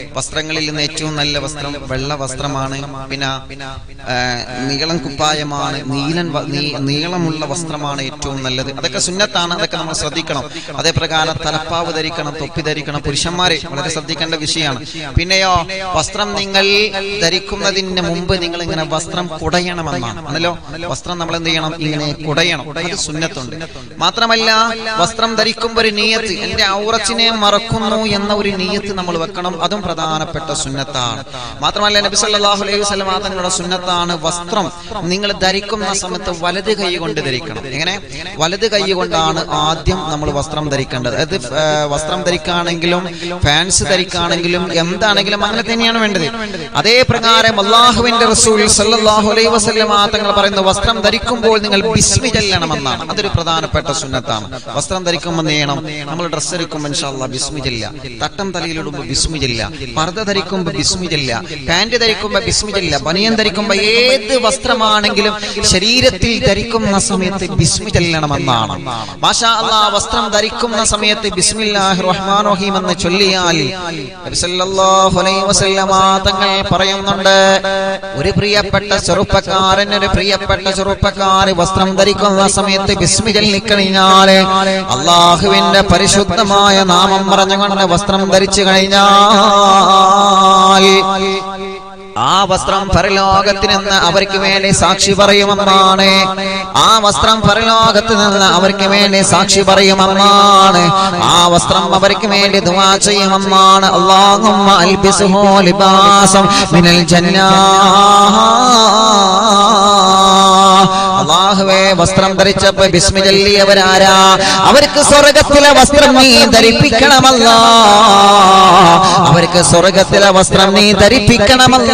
വസ്ത്രങ്ങളിൽ നിന്ന് ഏറ്റവും നല്ല വസ്ത്രം വെള്ള വസ്ത്രമാണ് പിന്നെ ആ, നീളം കുപ്പായമാണ് നീലൻ വ- നീ- നീളമുള്ള വസ്ത്രമാണ് ഏറ്റവും നല്ലത് അതൊക്കെ സുന്നത്താണ് അതൊക്കെ നമ്മൾ ശ്രദ്ധിക്കണം അതേ പ്രകാരം തലപ്പാവ് ധരിക്കണം തൊപ്പി ധരിക്കണം പുരുഷന്മാരെ വളരെ ശ്രദ്ധിക്കേണ്ട വിഷയമാണ് പിന്നെയോ വസ്ത്രം നിങ്ങൾ ധരിക്കുന്നതിന് മുമ്പ് നിങ്ങൾ ഇങ്ങനെ വസ്ത്രം കുടയണമെന്നാണ് ആണല്ലോ വസ്ത്രം നമ്മൾ എന്ത് ചെയ്യണം ഇങ്ങനെ കുടയണം അത് സുന്നത്തുണ്ട് മാത്രമല്ല വസ്ത്രം ധരിക്കുമ്പോൾ ഒരു നീയത്ത് എന്റെ ഔറച്ചിനെ മറക്കുന്നു എന്ന ഒരു നീയത്ത് നമ്മൾ വെക്കണം അതും പ്രധാനപ്പെട്ട സുന്നത്താണ് മാത്രമല്ല നബി സല്ലല്ലാഹു അലൈഹി വസല്ലം തങ്ങളുടെ സുന്നത്താണ് വസ്ത്രം നിങ്ങൾ ധരിക്കുന്ന സമയത്ത് വലത് കൈ കൊണ്ട് ധരിക്കണം എങ്ങനെ വലത് കൈ കൊണ്ടാണ് ആദ്യം നമ്മൾ വസ്ത്രം ധരിക്കേണ്ടത് അത് ആ, വസ്ത്രം ധരിക്കുകയാണെങ്കിലും ഫാൻസ് ധരിക്കുകയാണെങ്കിലും എന്താണെങ്കിലും അങ്ങനെ തന്നെയാണ് വേണ്ടത് അതേ പ്രകാരം അള്ളാഹുവിന്റെ റസൂൽ സല്ലല്ലാഹു അലൈഹി വസല്ലം തങ്ങൾ പറയുന്ന വസ്ത്രം ധരിക്കുമ്പോൾ നിങ്ങൾ ബിസ്മി ചെല്ലണമെന്നാണ് അതൊരു പ്രധാനപ്പെട്ട സുന്നത്താണ് വസ്ത്രം ധരിക്കുമ്പോൾ എന്ത് ചെയ്യണം നമ്മൾ ഡ്രസ്സ് എടുക്കുമ്പോൾ ഇൻഷാല്ലാ ബിസ്മി ചെല്ല തട്ടം തലയിലിടുമ്പോൾ ബിസ്മി ചെല്ല പർദ്ദ ധരിക്കുമ്പോൾ ബിസ്മി ചെല്ല പാന്റ് ധരിക്കുമ്പോൾ ബിസ്മി ചെല്ല ബനിയൻ ധരിക്കുമ്പോൾ ഏത് വസ്ത്രമാണെങ്കിലും ശരീരത്തിൽ ധരിക്കുന്ന സമയത്ത് ബിസ്മി ചെല്ലണമെന്നാണ് മാഷാ അല്ലാ വസ്ത്രം ധരിക്കുന്ന സമയത്ത് ബിസ്മില്ലാഹി റഹ്മാൻ റഹീം എന്ന് ചൊല്ലിയാൽ നബി സല്ലല്ലാഹു അലൈഹി വസല്ലമ തങ്ങൾ പറയുന്നുണ്ട് ഒരു പ്രിയപ്പെട്ട ചെറുപ്പക്കാരൻ ഒരു പ്രിയപ്പെട്ട ചെറുപ്പക്കാര് വസ്ത്രം ധരിക്കുന്ന സമയത്ത് ബിസ്മി ചൊല്ലിക്കഴിഞ്ഞാൽ അള്ളാഹുവിന്റെ പരിശുദ്ധമായ നാമം പറഞ്ഞുകൊണ്ട് വസ്ത്രം ധരിച്ചു കഴിഞ്ഞാൽ ആ വസ്ത്രം പരലോകത്ത് നിന്ന് അവർക്ക് വേണ്ടി സാക്ഷി പറയുമെന്നാണ് ആ വസ്ത്രം പരലോകത്ത് നിന്ന് അവർക്ക് വേണ്ടി സാക്ഷി പറയുമെന്നാണ് ആ വസ്ത്രം അവർക്ക് വേണ്ടി ദുആ ചെയ്യുമെന്നാണ് അല്ലാഹുമ്മ അൽബിസുഹു ലിബാസം മിനൽ ജന്നാ അള്ളാഹുവേ വസ്ത്രം ധരിച്ചപ്പോ ബിസ്മി ചൊല്ലിയവരാരാ അവർക്ക് സ്വർഗത്തിലെ വസ്ത്രം നീ ധരിപ്പിക്കണമല്ല അവർക്ക് സ്വർഗത്തിലെ വസ്ത്രം നീ ധരിപ്പിക്കണമല്ല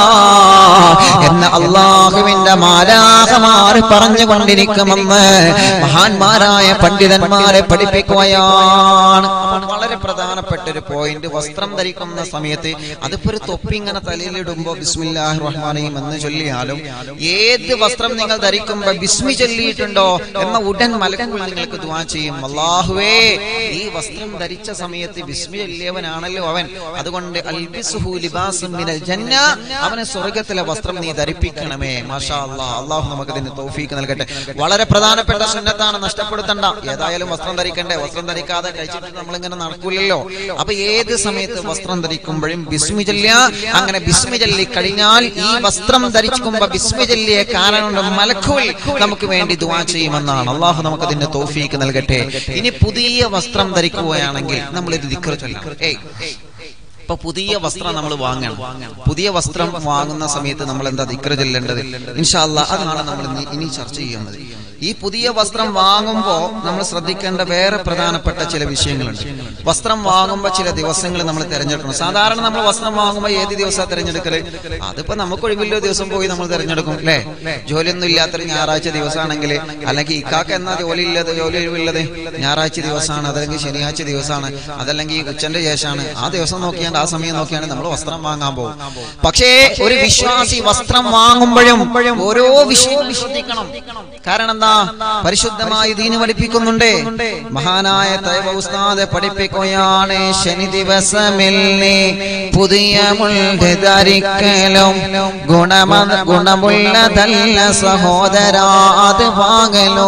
എന്ന് അള്ളാഹുവിന്റെ മാലാഹമാർ പറഞ്ഞുകൊണ്ടിരിക്കുമെന്ന് മഹാന്മാരായ പണ്ഡിതന്മാരെ പഠിപ്പിക്കുകയാണ് അപ്പോൾ വളരെ പ്രധാനപ്പെട്ട ഒരു പോയിന്റ് വസ്ത്രം ധരിക്കുന്ന സമയത്ത് അതിപ്പോ ഒരു തൊപ്പി ഇങ്ങനെ തലയിലിടുമ്പോ ബിസ്മില്ലാഹി റഹ്മാനീം എന്ന് ചൊല്ലിയാലും ഏത് വസ്ത്രം നിങ്ങൾ ധരിക്കുമ്പോ ബിസ്മി ചൊല്ലിയിട്ടുണ്ടോ എന്ന ഉടൻ മലക്കുകൾ നിങ്ങൾക്ക് ദുആ ചെയ്യും അള്ളാഹുവേ ഈ വസ്ത്രം ധരിച്ച സമയത്ത് ബിസ്മി ചൊല്ലിയവനാണല്ലോ അവൻ അതുകൊണ്ട് അൽബിസുഹു ലിബാസും മിനൽ ജന്ന അവനെ സ്വർഗത്തിലെ വസ്ത്രം നീ ധരിപ്പിക്കണമേ മാഷാ അല്ലാഹ് അള്ളാഹു നമുക്ക് ഇതിന് തൗഫീക്ക് നൽകട്ടെ വളരെ പ്രധാനപ്പെട്ട സുന്നത്താണ് നഷ്ടപ്പെടുത്തണ്ട ഏതായാലും വസ്ത്രം ധരിക്കണ്ടേ വസ്ത്രം ധരിക്കാതെ കഴിച്ചിട്ട് നമ്മളിങ്ങനെ നടക്കൂലല്ലോ അപ്പൊ ഏത് സമയത്ത് വസ്ത്രം ധരിക്കുമ്പോഴും ബിസ്മി ചൊല്ലിയ അങ്ങനെ ബിസ്മി ചൊല്ലി കഴിഞ്ഞാൽ ഈ വസ്ത്രം ധരിക്കുമ്പോ ബിസ്മി ചൊല്ലിയ കാരണം കൊണ്ട് മലക്കുകൾ നമുക്ക് വേണ്ടി ദുആ ചെയ്യുമെന്നാണ് അള്ളാഹു നമുക്ക് അതിന്റെ തോഫീക്ക് നൽകട്ടെ ഇനി പുതിയ വസ്ത്രം ധരിക്കുകയാണെങ്കിൽ നമ്മൾ ഇത് ദിക്ർ ചൊല്ലാം ഏയ് ഇപ്പൊ പുതിയ വസ്ത്രം നമ്മൾ വാങ്ങണം പുതിയ വസ്ത്രം വാങ്ങുന്ന സമയത്ത് നമ്മൾ എന്താ ദിക്ര ചെല്ലേണ്ടത് ഇൻഷാല്ല അതാണ് നമ്മൾ ഇനി- ഇനി ചർച്ച ചെയ്യുന്നത് ഈ പുതിയ വസ്ത്രം വാങ്ങുമ്പോൾ നമ്മൾ ശ്രദ്ധിക്കേണ്ട വേറെ പ്രധാനപ്പെട്ട ചില വിഷയങ്ങളുണ്ട് വസ്ത്രം വാങ്ങുമ്പോൾ ചില ദിവസങ്ങൾ നമ്മൾ തിരഞ്ഞെടുക്കണം സാധാരണ നമ്മൾ വസ്ത്രം വാങ്ങുമ്പോൾ ഏത് ദിവസമാണ് തിരഞ്ഞെടുക്കല് അതിപ്പോ നമുക്ക് ഒഴിവില്ല ദിവസം പോയി നമ്മൾ തിരഞ്ഞെടുക്കും അല്ലേ ജോലിയൊന്നും ഇല്ലാത്തൊരു ഞായറാഴ്ച ദിവസമാണെങ്കിൽ അല്ലെങ്കിൽ ഇക്കാക്ക എന്നാ ജോലി ഇല്ലത് ജോലി ഒഴിവുള്ളത് ഞായറാഴ്ച ദിവസമാണ് അതല്ലെങ്കിൽ ശനിയാഴ്ച ദിവസമാണ് അതല്ലെങ്കിൽ ഉച്ചന്റെ ശേഷമാണ് ആ ദിവസം നോക്കിയാണ്ട് ആ സമയം നോക്കിയാണ് നമ്മൾ വസ്ത്രം വാങ്ങാൻ പോകും പക്ഷേ ഒരു വിശ്വാസി വസ്ത്രം വാങ്ങുമ്പോഴും ഓരോ വിഷയവും വിശ്വസിക്കണം കാരണം എന്താ പരിശുദ്ധമായി ദീന് പഠിപ്പിക്കുന്നുണ്ട് മഹാനായ തൈവ ഉസ്താദ് പഠിപ്പിക്കുകയാണ് ശനി ദിവസമിൽ നീ പുതിയ മുൾഡ് ധരിക്കലും ഗുണമ ഗുണമുള്ളതല്ല സഹോദരാ അത് വാങ്ങലോ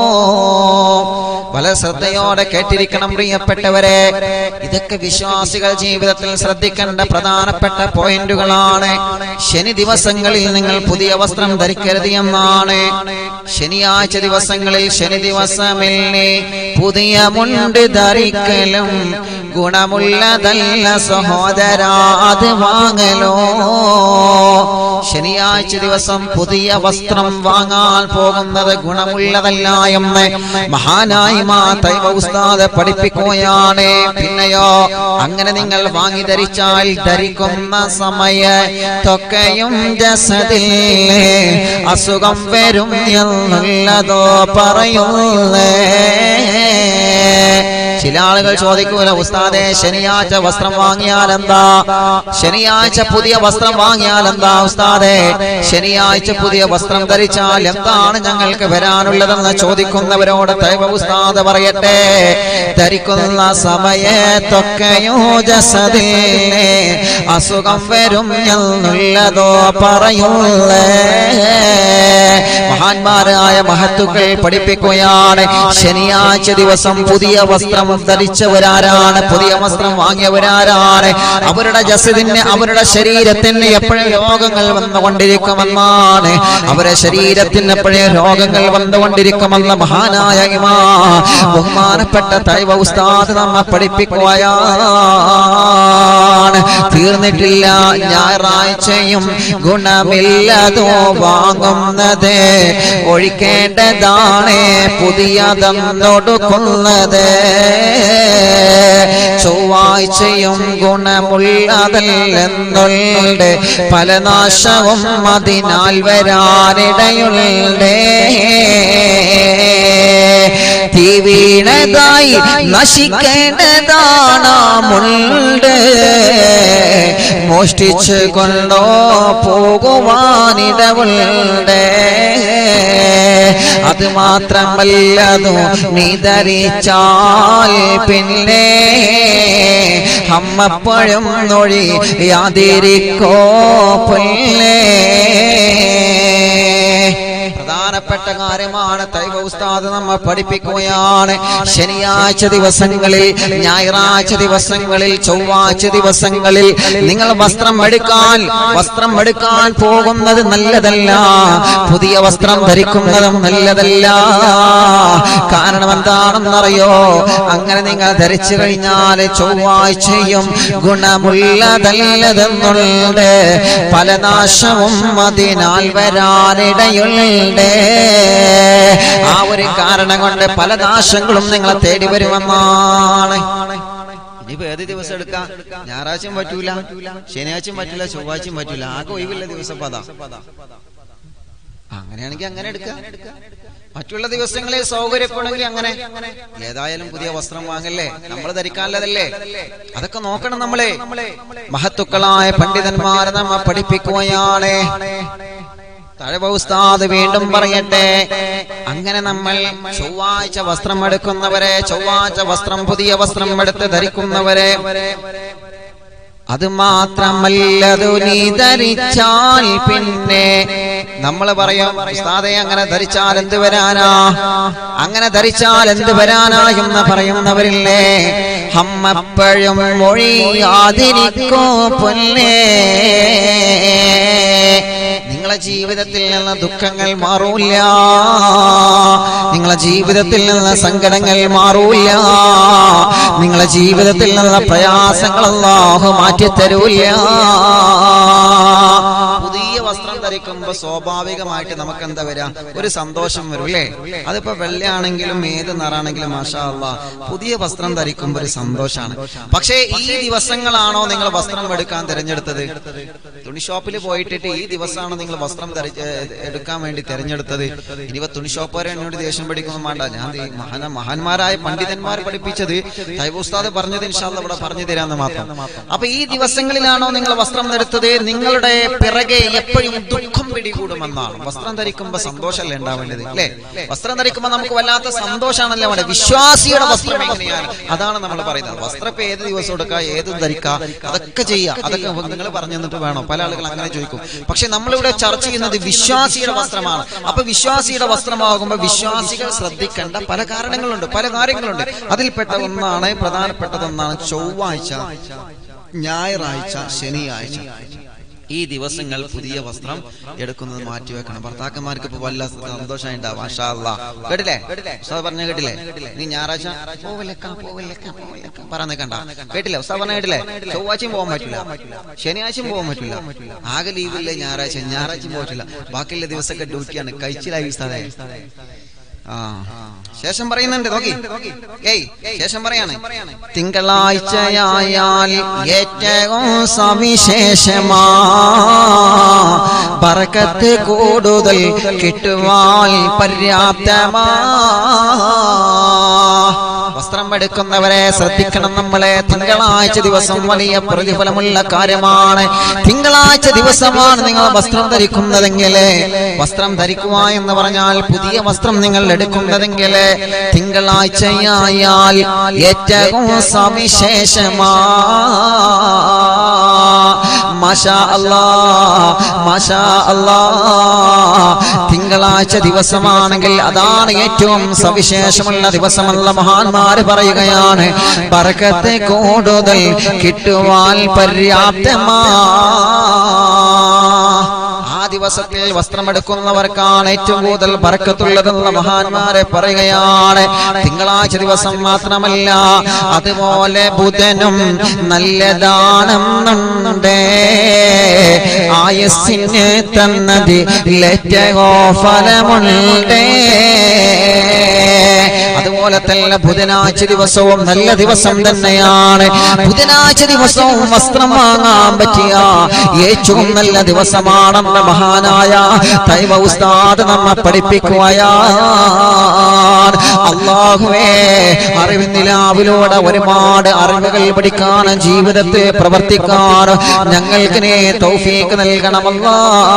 വളരെ ശ്രദ്ധയോടെ കേട്ടിരിക്കണം പ്രിയപ്പെട്ടവരെ ഇതൊക്കെ വിശ്വാസികൾ ജീവിതത്തിൽ ശ്രദ്ധിക്കേണ്ട പ്രധാനപ്പെട്ട പോയിന്റുകളാണ് ശനി ദിവസങ്ങളിൽ നിങ്ങൾ പുതിയ വസ്ത്രം ധരിക്കരുത് എന്നാണ് ശനിയാഴ്ച ദിവസങ്ങളിൽ ശനി ദിവസമിൽ നീ പുതിയ മുണ്ട് ധരിക്കലും ഗുണമുള്ളതല്ല സഹോദരാ അത് വാങ്ങലോ ശനിയാഴ്ച ദിവസം പുതിയ വസ്ത്രം വാങ്ങാൻ പോകുന്നത് ഗുണമുള്ളതല്ല എന്ന് മഹാനായി മാ തൈവ ഉസ്താദ് പഠിപ്പിക്കുകയാണ് പിന്നെയോ അങ്ങനെ നിങ്ങൾ വാങ്ങി ധരിച്ചാൽ ധരിക്കുന്ന സമയത്തൊക്കെയും ജസതിൽ അസുഖം വരും എന്നുള്ളതോ പറയുന്നേ ചില ആളുകൾ ചോദിക്കൂല ഉസ്താദെ ശനിയാഴ്ച വസ്ത്രം വാങ്ങിയാൽ എന്താ ശനിയാഴ്ച പുതിയ വസ്ത്രം വാങ്ങിയാൽ എന്താ ഉസ്താദെ ശനിയാഴ്ച പുതിയ വസ്ത്രം ധരിച്ചാൽ എന്താണ് ഞങ്ങൾക്ക് വരാനുള്ളതെന്ന് ചോദിക്കുന്നവരോട് തൈവ ഉസ്താദ് പറയട്ടെ ധരിക്കുന്ന സമയത്തൊക്കെയോ ജസതിൽ അസുഖം വരും എന്നുള്ളതോ പറയുള്ളേ മഹാന്മാരായ മഹത്തുക്കൾ പഠിപ്പിക്കുകയാണ് ശനിയാഴ്ച ദിവസം പുതിയ വസ്ത്രം ധരിച്ചവരാരാണ് പുതിയ വസ്ത്രം വാങ്ങിയവരാരാണ് അവരുടെ ജസദിന് അവരുടെ ശരീരത്തിന് എപ്പോഴും രോഗങ്ങൾ വന്നുകൊണ്ടിരിക്കുമെന്നാണ് അവരുടെ ശരീരത്തിന് എപ്പോഴും രോഗങ്ങൾ വന്നുകൊണ്ടിരിക്കുമെന്ന മഹാനായ ഇമാ ബഹുമാനപ്പെട്ട തൈവ ഉസ്താദ് നമ്മെ പഠിപ്പിക്കുകയാണ് തീർന്നിട്ടില്ല ഞായറാഴ്ചയും ഗുണമില്ലതോ വാങ്ങുന്നത് ഒഴിക്കേണ്ടതാണ് പുതിയതെന്നൊടുക്കുന്നത് ചൊവ്വാഴ്ചയും ഗുണമുള്ളതല്ലെന്നുണ്ട് പല നാശവും അതിനാൽ വരാനിടയുള്ളേ തീ വീണതായി നശിക്കേണ്ടതാണാമുണ്ട് മോഷ്ടിച്ച് കൊണ്ടോ പോകുവാനിടവുണ്ട് അത് മാത്രമല്ലതു നീ ധരിച്ചാൽ പിന്നെ അമ്മപ്പോഴും നൊഴി യാതിരിക്കോ പുല്ലേ പ്രധാനപ്പെട്ട കാര്യമാണ് തൈവ ഉസ്താദ് നമ്മെ പഠിപ്പിക്കുകയാണ് ശനിയാഴ്ച ദിവസങ്ങളിൽ ഞായറാഴ്ച ദിവസങ്ങളിൽ ചൊവ്വാഴ്ച ദിവസങ്ങളിൽ നിങ്ങൾ വസ്ത്രം എടുക്കാൻ വസ്ത്രം എടുക്കാൻ പോകുന്നത് നല്ലതല്ല പുതിയ വസ്ത്രം ധരിക്കുന്നതും നല്ലതല്ല കാരണം എന്താണെന്നറിയോ അങ്ങനെ നിങ്ങൾ ധരിച്ചു കഴിഞ്ഞാൽ ചൊവ്വാഴ്ചയും ഗുണമുള്ളതല്ലതെന്നുള്ളത് പല നാശവും അതിനാൽ വരാനിടയുണ്ട് ആ ഒരു കാരണം കൊണ്ട് പല നാശങ്ങളും നിങ്ങളെ തേടി വരുമെന്നാണ് ഇനിയിപ്പോ ഏത് ദിവസം എടുക്കാം ഞായറാഴ്ചയും പറ്റൂല ശനിയാഴ്ചയും പറ്റൂല ചൊവ്വാഴ്ചയും പറ്റൂല ആകെ ഒഴിവില്ല ദിവസം ഇപ്പൊ അതാ അങ്ങനെയാണെങ്കിൽ അങ്ങനെ എടുക്കാം മറ്റുള്ള ദിവസങ്ങളിൽ സൗകര്യപ്പെടണമെങ്കിൽ അങ്ങനെ ഏതായാലും പുതിയ വസ്ത്രം വാങ്ങല്ലേ നമ്മൾ ധരിക്കാനുള്ളതല്ലേ അതൊക്കെ നോക്കണം നമ്മളെ മഹത്തുക്കളായ പണ്ഡിതന്മാരെ നമ്മ പഠിപ്പിക്കുകയാണ് തഴവ ഉസ്താദ് വീണ്ടും പറയട്ടെ അങ്ങനെ നമ്മൾ ചൊവ്വാഴ്ച വസ്ത്രം എടുക്കുന്നവരെ ചൊവ്വാഴ്ച വസ്ത്രം പുതിയ വസ്ത്രം എടുത്ത് ധരിക്കുന്നവരെ അത് മാത്രമല്ലതു നീ ധരിച്ചാൽ പിന്നെ നമ്മൾ പറയാം ഉസ്താദെ അങ്ങനെ ധരിച്ചാൽ എന്ത് വരാനാ അങ്ങനെ ധരിച്ചാൽ എന്ത് വരാനാ എന്ന് പറയുന്നവരില്ലേ അമ്മപ്പോഴും മൊഴിയാതിരിക്കോ പൊന്നേ നിങ്ങളെ ജീവിതത്തിൽ നിന്ന് ദുഃഖങ്ങൾ മാറൂല നിങ്ങളെ ജീവിതത്തിൽ നിന്ന് സങ്കടങ്ങൾ മാറൂല നിങ്ങളെ ജീവിതത്തിൽ നിന്ന് പ്രയാസങ്ങൾ അല്ലാഹു മാറ്റിത്തരൂല പുതിയ വസ്ത്രം ധരിക്കുമ്പോ സ്വാഭാവികമായിട്ട് നമുക്ക് എന്താ വരാ ഒരു സന്തോഷം വരും അല്ലേ അതിപ്പോ വെള്ളയാണെങ്കിലും ഏത് നിറാണെങ്കിലും മാഷാ അല്ലാ പുതിയ വസ്ത്രം ധരിക്കുമ്പോ ഒരു സന്തോഷാണ് പക്ഷേ ഈ ദിവസങ്ങളാണോ നിങ്ങൾ വസ്ത്രം എടുക്കാൻ തിരഞ്ഞെടുത്തത് തുണി ഷോപ്പിൽ പോയിട്ടിട്ട് ഈ ദിവസമാണോ നിങ്ങൾ വസ്ത്രം ധരിച്ച് എടുക്കാൻ വേണ്ടി തിരഞ്ഞെടുത്തത് ഇനിയിപ്പോ തുണി ഷോപ്പുകാരെ എന്നോട് ദേഷ്യം പഠിക്കൊന്നും വേണ്ട ഞാൻ ദേ മഹാന മഹാന്മാരായ പണ്ഡിതന്മാർ പഠിപ്പിച്ചത് തൈബുസ്താദ് പറഞ്ഞത് ഇൻഷാല്ല ഇവിടെ പറഞ്ഞു തരാന്ന് മാത്രം അപ്പൊ ഈ ദിവസങ്ങളിലാണോ നിങ്ങൾ വസ്ത്രം ധരിച്ചത് നിങ്ങളുടെ പിറകെ എപ്പോഴും ദുഃഖം പിടികൂടുമെന്നാണ് വസ്ത്രം ധരിക്കുമ്പോ സന്തോഷമല്ലേ ഉണ്ടാവേണ്ടത് അല്ലേ വസ്ത്രം ധരിക്കുമ്പോ നമുക്ക് വല്ലാത്ത സന്തോഷമാണല്ലോ വേണ്ടത് വിശ്വാസിയുടെ വസ്ത്രം എങ്ങനെയാണ് അതാണ് നമ്മൾ പറയുന്നത് വസ്ത്രം ഇപ്പൊ ഏത് ദിവസം എടുക്കുക ഏതും ധരിക്കുക അതൊക്കെ ചെയ്യുക അതൊക്കെ നിങ്ങൾ പറഞ്ഞു തന്നിട്ട് വേണം പല ആളുകൾ അങ്ങനെ ചോദിക്കും പക്ഷെ നമ്മളിവിടെ ചർച്ച ചെയ്യുന്നത് വിശ്വാസിയുടെ വസ്ത്രമാണ് അപ്പൊ വിശ്വാസിയുടെ വസ്ത്രമാകുമ്പോൾ വിശ്വാസികൾ ശ്രദ്ധിക്കേണ്ട പല കാരണങ്ങളുണ്ട് പല കാര്യങ്ങളുണ്ട് അതിൽപ്പെട്ട ഒന്നാണ് പ്രധാനപ്പെട്ടതൊന്നാണ് ചൊവ്വാഴ്ച ഞായറാഴ്ച ശനിയാഴ്ച ഈ ദിവസങ്ങൾ പുതിയ വസ്ത്രം എടുക്കുന്നത് മാറ്റിവെക്കണം ഭർത്താക്കന്മാർക്ക് ഇപ്പൊ വല്ല സന്തോഷം ഉണ്ടാവും മാഷാ അല്ലാ. കേട്ടില്ലേ ഉസ്താദ് പറഞ്ഞ കേട്ടില്ലേ നീ ഞായറാഴ്ച പോവല്ലേക്കാ, പോവല്ലേക്കാ, പോവല്ലേക്കാ പറയുന്നത് കണ്ട കേട്ടില്ലേ ഉസ്താദ് പറഞ്ഞ കേട്ടില്ലേ ചൊവ്വാഴ്ചയും പോകാൻ പറ്റില്ല ശനിയാഴ്ചയും പോകാൻ പറ്റില്ല ആകെ ലീവില്ലേ ഞായറാഴ്ച ഞായറാഴ്ചയും പോകാൻ പറ്റില്ല ബാക്കിയുള്ള ദിവസമൊക്കെ ഡ്യൂട്ടിയാണ് കഴിച്ചിലായി ഉസ്താദേ ആ ശേഷം പറയുന്നുണ്ട് നോക്കി ഏയ് ശേഷം പറയാണ് തിങ്കളാഴ്ചയായാൽ ഏറ്റവും സവിശേഷമാ പറക്കത്ത് കൂടുതൽ കിട്ടുവാൻ പര്യാപ്തമാ വസ്ത്രം എടുക്കുന്നവരെ ശ്രദ്ധിക്കണം നമ്മളെ തിങ്കളാഴ്ച ദിവസം വലിയ പ്രതിഫലമുള്ള കാര്യമാണ് തിങ്കളാഴ്ച ദിവസമാണ് നിങ്ങൾ വസ്ത്രം ധരിക്കുന്നതെങ്കിൽ വസ്ത്രം ധരിക്കുക എന്ന് പറഞ്ഞാൽ പുതിയ വസ്ത്രം നിങ്ങൾ എടുക്കുന്നതെങ്കിൽ തിങ്കളാഴ്ചയായാൽ ഏറ്റവും സവിശേഷമാ മാഷാ അല്ലാ മാഷാ അല്ലാ തിങ്കളാഴ്ച ദിവസമാണെങ്കിൽ അതാണ് ഏറ്റവും സവിശേഷമുള്ള ദിവസമല്ല മഹാന്മാര് പറയുകയാണ് പറക്കത്തെ കൂടുതൽ കിട്ടുവാൻ പര്യാപ്തമാ ആ ദിവസത്തിൽ വസ്ത്രമെടുക്കുന്നവർക്കാണ് ഏറ്റവും കൂടുതൽ പറക്കത്തുള്ളതെന്ന് മഹാന്മാരെ പറയുകയാണ് തിങ്കളാഴ്ച ദിവസം മാത്രമല്ല അതുപോലെ ബുധനും നല്ലതാണെന്നുണ്ട് ആയസ്സിന് തന്നത് ലേറ്റോ ഫലമുണ്ട് അതുപോലെ തന്നെ ബുധനാഴ്ച ദിവസവും നല്ല ദിവസം തന്നെയാണ് ബുധനാഴ്ച ദിവസവും വസ്ത്രം വാങ്ങാൻ പറ്റിയ ഏറ്റവും നല്ല ദിവസമാണെന്ന് മഹാനായ തൈവ ഉസ്താദ് നമ്മെ പഠിപ്പിക്കുകയാണ് അള്ളാഹുവേ അറിവിൻ നിലാവിലൂടെ ഒരുപാട് അറിവുകൾ പഠിക്കാൻ ജീവിതത്തെ പ്രവർത്തിക്കാൻ ഞങ്ങൾക്ക് നീ തൗഫീക്ക് നൽകണമല്ലാ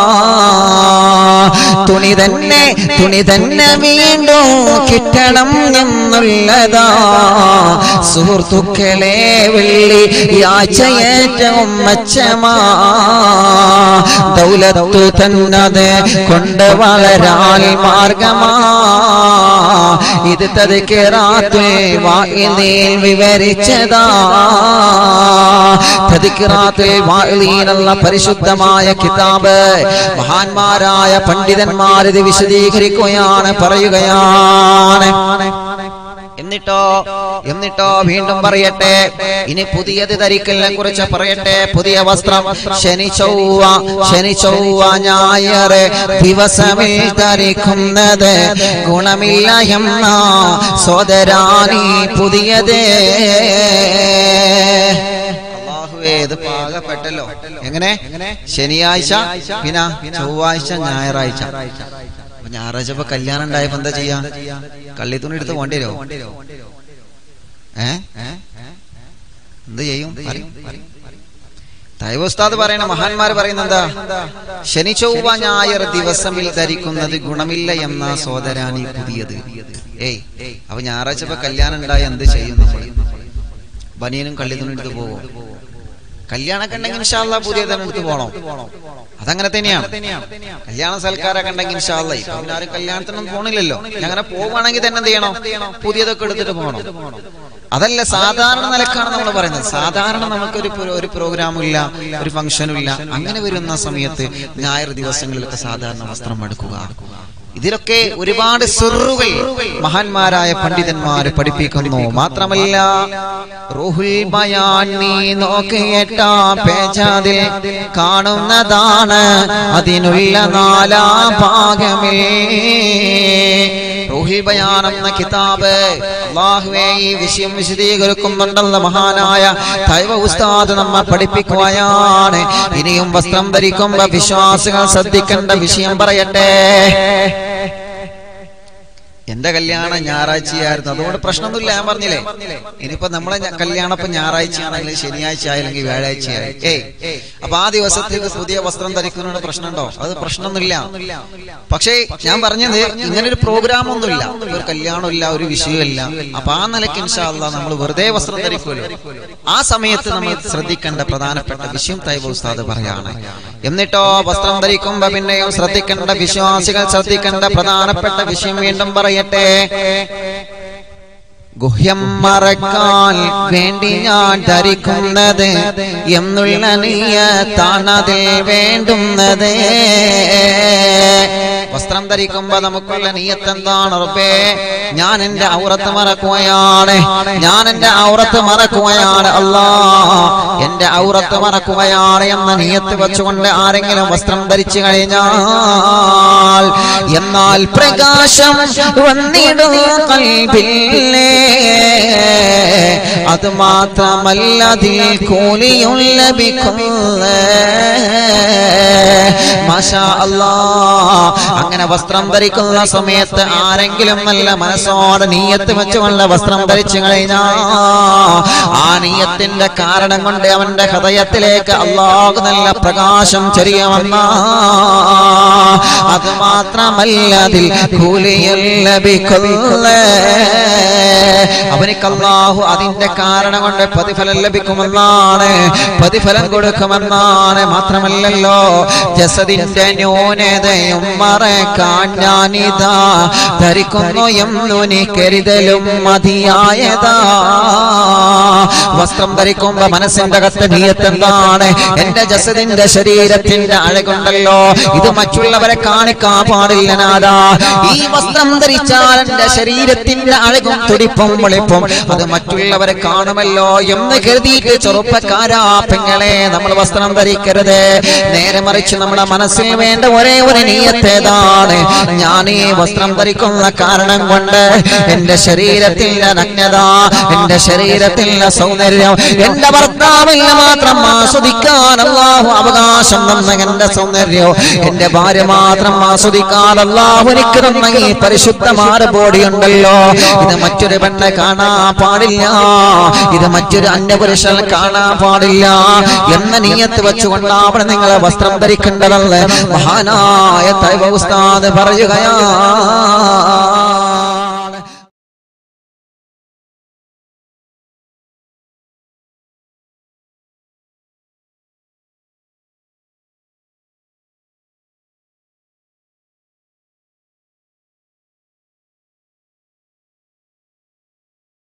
തുണി തന്നെ തുണി തന്നെ വീണ്ടും കിട്ടണം എന്നുള്ളതാ സുഹൃത്തുക്കളെ വെള്ളി യാച്ചയേറ്റവും മെച്ചമാ ദൗലത്തു തന്നത് കൊണ്ട് വളരാൻ മാർഗമാ ഇത് തതിക്കിറാത്തുൽ വായിലീൽ വിവരിച്ചതാ തതിക്കിറാത്തുൽ വായിലീനുള്ള പരിശുദ്ധമായ കിതാബ് മഹാന്മാരായ പണ്ഡിതന്മാർ ഇത് വിശദീകരിക്കുകയാണ് പറയുകയാണ് എന്നിട്ടോ എന്നിട്ടോ വീണ്ടും പറയട്ടെ ഇനി പുതിയത് ധരിക്കലിനെ കുറിച്ച് പറയട്ടെ പുതിയ വസ്ത്രം ശനി ചൊവ്വ ശനി ചൊവ്വ ഞായർ ദിവസമിൽ ധരിക്കുന്നത് ഗുണമില്ല എന്ന സോദരാനി പുതിയത് അല്ലാഹുവേ, ഇത് പാകപ്പെട്ടല്ലോ എങ്ങനെ ശനിയാഴ്ച പിന്നെ ചൊവ്വാഴ്ച ഞായറാഴ്ച അപ്പൊ ഞായറാഴ്ച ഇപ്പൊ കല്യാണം ഉണ്ടായപ്പോ എന്താ ചെയ്യാ കള്ളിത്തുണി എടുത്ത് പോണ്ടി വരുമോ ഏ എന്ത് ചെയ്യും ദൈവോസ്താദ് പറയണ മഹാന്മാർ പറയുന്ന എന്താ ശനി ചൊവ്വ ഞായർ ദിവസമിൽ ധരിക്കുന്നത് ഗുണമില്ല എന്ന സോദരാനി പുതിയത് ഏയ് അപ്പൊ ഞായറാഴ്ച ഇപ്പൊ കല്യാണം ഉണ്ടായ എന്ത് ചെയ്യും നമ്മൾ ബനിയനും കള്ളിത്തുണി എടുത്ത് പോകും കല്യാണമൊക്കെ ഉണ്ടെങ്കിൽ ഇൻഷാല്ല പുതിയ തന്നെ എടുത്ത് പോകണം അതങ്ങനെ തന്നെയാണ് കല്യാണ സൽക്കാരൊക്കെ ഉണ്ടെങ്കിൽ ഇൻഷാല്ല ഇപ്പൊ പിന്നെ ആരും കല്യാണത്തിനൊന്നും പോണില്ലല്ലോ ഇനി അങ്ങനെ പോവുകയാണെങ്കിൽ തന്നെ എന്ത് ചെയ്യണം പുതിയതൊക്കെ എടുത്തിട്ട് പോകണം അതല്ല സാധാരണ നിലക്കാണ് നമ്മൾ പറയുന്നത് സാധാരണ നമുക്കൊരു പ്രോ- ഒരു പ്രോഗ്രാമും ഇല്ല ഒരു ഫംഗ്ഷനും ഇല്ല അങ്ങനെ വരുന്ന സമയത്ത് ഞായർ ദിവസങ്ങളിലൊക്കെ സാധാരണ വസ്ത്രം എടുക്കുക ഇതിലൊക്കെ ഒരുപാട് സിറുകൾ മഹാന്മാരായ പണ്ഡിതന്മാര് പഠിപ്പിക്കുന്നു മാത്രമല്ല റൂഹുൽ ബയാൻ നീ നോക്കിയേട്ടാ പേജാതിൽ കാണുന്നതാണ് അതിനുള്ള നാലാ ഭാഗമേ റൂഹിൽ ബയാൻ എന്ന കിതാബ് അള്ളാഹുവേ ഈ വിഷയം വിശദീകരിക്കുന്നുണ്ടല്ലോ മഹാനായ ദൈവ ഉസ്താദ് നമ്മെ പഠിപ്പിക്കുകയാണ് ഇനിയും വസ്ത്രം ധരിക്കുമ്പോ വിശ്വാസികൾ ശ്രദ്ധിക്കേണ്ട വിഷയം പറയട്ടെ എന്റെ കല്യാണം ഞായറാഴ്ചയായിരുന്നു അതുകൊണ്ട് പ്രശ്നമൊന്നുമില്ല ഞാൻ പറഞ്ഞില്ലേ ഇനിയിപ്പോ നമ്മളെ ഞ- കല്യാണം ഇപ്പൊ ഞായറാഴ്ച ആണെങ്കിൽ ശനിയാഴ്ച ആയില്ലെങ്കിൽ വ്യാഴാഴ്ച ആയി ഏയ് അപ്പൊ ആ ദിവസത്തിൽ പുതിയ വസ്ത്രം ധരിക്കുന്നതിന് പ്രശ്നമുണ്ടോ അത് പ്രശ്നമൊന്നുമില്ല പക്ഷേ ഞാൻ പറഞ്ഞത് ഇങ്ങനെ ഒരു പ്രോഗ്രാം ഒന്നുമില്ല ഒരു കല്യാണമില്ല ഒരു വിഷയമില്ല അപ്പൊ ആ നിലയ്ക്ക് ഇൻഷാല്ല നമ്മൾ വെറുതെ വസ്ത്രം ധരിക്കുമല്ലോ ആ സമയത്ത് നമ്മൾ ശ്രദ്ധിക്കേണ്ട പ്രധാനപ്പെട്ട വിഷയം തൈബ ഉസ്താദ് പറയാണ് എന്നിട്ടോ വസ്ത്രം ധരിക്കുമ്പോ പിന്നെയും ശ്രദ്ധിക്കേണ്ട വിശ്വാസികൾ ശ്രദ്ധിക്കേണ്ട പ്രധാനപ്പെട്ട വിഷയം വീണ്ടും പറയട്ടെ ഗുഹ്യം മറക്കാൻ വേണ്ടി ഞാൻ ധരിക്കുന്നത് എന്നുള്ള നീയത്താണതിൽ വേണ്ടുന്നത് വസ്ത്രം ധരിക്കുമ്പോ നമുക്കുള്ള നീയത്ത് എന്താണ് ഉറപ്പേ ഞാൻ എന്റെ ഔറത്ത് മറക്കുകയാണ് ഞാൻ എന്റെ ഔറത്ത് മറക്കുകയാണ് അല്ലാ എന്റെ ഔറത്ത് മറക്കുകയാണ് എന്ന നീയത്ത് വെച്ചുകൊണ്ട് ആരെങ്കിലും വസ്ത്രം ധരിച്ചു കഴിഞ്ഞാൽ എന്നാൽ പ്രകാശം വന്നിടും കൽബില്ലേ അത് മാത്രമല്ല അതിൽ കൂലിയും ലഭിക്കുന്നേ മാഷാ അല്ലാ അങ്ങനെ വസ്ത്രം ധരിക്കുന്ന സമയത്ത് ആരെങ്കിലും നല്ല മനസ്സോടെ നീയത്ത് വെച്ചുകൊണ്ട് വസ്ത്രം ധരിച്ചു കഴിഞ്ഞാൽ ആ നീയത്തിന്റെ കാരണം കൊണ്ട് അവന്റെ ഹൃദയത്തിലേക്ക് അള്ളാഹു നല്ല പ്രകാശം ചെറിയവന്ന അത് മാത്രമല്ല അതിൽ കൂലിയും ലഭിക്കുന്നേ അവനിക്ക് അള്ളാഹു അതിന്റെ കാരണം കൊണ്ട് പ്രതിഫലം ലഭിക്കുമെന്നാണ് പ്രതിഫലം കൊടുക്കുമെന്നാണ് മാത്രമല്ലല്ലോ ജസദിന്റെ ന്യൂനതയും മറക്കാൻ ഞാനിതാ ധരിക്കുന്നു എന്നു നീ കരുതലും മതിയായതാ വസ്ത്രം ധരിക്കുമ്പോ മനസ്സിന്റെ അകത്ത് നീയത്ത് എന്താണ് എന്റെ ജസദിന്റെ ശരീരത്തിന്റെ അഴകുണ്ടല്ലോ ഇത് മറ്റുള്ളവരെ കാണിക്കാൻ പാടില്ല നാദാ ഈ വസ്ത്രം ധരിച്ചാൽ എന്റെ ശരീരത്തിന്റെ അഴകും തുടിപ്പും വെളിപ്പും അത് മറ്റുള്ളവരെ കാണുമല്ലോ എന്ന് കരുതിയിട്ട് ചെറുപ്പക്കാരാ പെങ്ങളെ നമ്മൾ വസ്ത്രം ധരിക്കരുത് നേരെ മറിച്ച് നമ്മുടെ മനസ്സിൽ വേണ്ട ഒരേ ഒരു നീയത്തേതാണ് ഞാൻ ഈ വസ്ത്രം ധരിക്കുന്ന കാരണം കൊണ്ട് എന്റെ ശരീരത്തിന്റെ നഗ്നത എന്റെ ശരീരത്തിന്റെ സൗന്ദര്യം എന്റെ ഭർത്താവിന് മാത്രം ആസ്വദിക്കാൻ അള്ളാഹു അവകാശം തന്ന എന്റെ സൗന്ദര്യം എന്റെ ഭാര്യ മാത്രം ആസ്വദിക്കാൻ അള്ളാഹു എനിക്ക് തന്ന ഈ പരിശുദ്ധമായ ബോഡി ഉണ്ടല്ലോ ഇത് മറ്റൊരു പെണ്ണെ കാണാൻ പാടില്ല ഇത് മറ്റൊരു അന്യപുരുഷൻ കാണാൻ പാടില്ല എന്ന നീയത്ത് വെച്ചുകൊണ്ടാവണം നിങ്ങളെ വസ്ത്രം ധരിക്കേണ്ടതല്ലേ മഹാനായ തൈവ ഉസ്താദ് പറയുകയാ